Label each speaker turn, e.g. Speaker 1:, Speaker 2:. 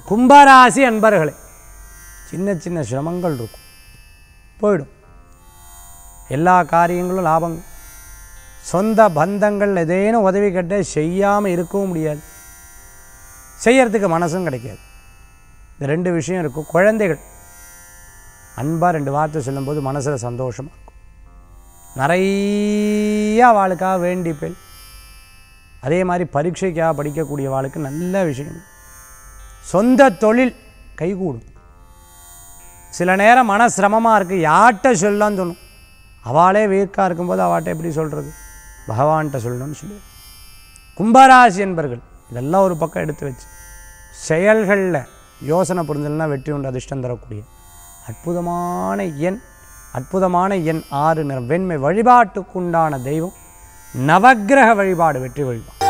Speaker 1: கும்பராசி அன்பர்களே சின்ன சின்ன சிரமங்கள் இருக்கும் போயிடும் எல்லா காரியங்களும் லாபங்கள் சொந்த பந்தங்கள் ஏதேனும் உதவி கேட்ட செய்யாமல் இருக்கவும் முடியாது செய்யறதுக்கு மனசும் கிடைக்காது இந்த ரெண்டு விஷயம் இருக்கும் குழந்தைகள் அன்பாக ரெண்டு வார்த்தை சொல்லும்போது மனசில் சந்தோஷமாக இருக்கும் நிறைய அவளுக்காக வேண்டிப்பேன் அதே மாதிரி பரீட்சைக்காக படிக்கக்கூடிய வாளுக்கு நல்ல விஷயம் சொந்த தொழில் கைகூடும் சில நேரம் மன சிரமமாக இருக்குது யார்கிட்ட சொல்லலாம்னு தோணும் அவளே வீர்க்காக இருக்கும்போது அவள்கிட்ட எப்படி சொல்கிறது பகவான்கிட்ட சொல்லணும்னு சொல்லி கும்பராசி என்பர்கள் இதெல்லாம் ஒரு பக்கம் எடுத்து வச்சு செயல்களில் யோசனை புரிஞ்சல்னா வெற்றி உண்டு அதிர்ஷ்டம் தரக்கூடிய அற்புதமான எண் அற்புதமான எண் ஆறு நிறம் வெண்மை வழிபாட்டுக்குண்டான தெய்வம் நவக்கிரக வழிபாடு வெற்றி வழிபாடு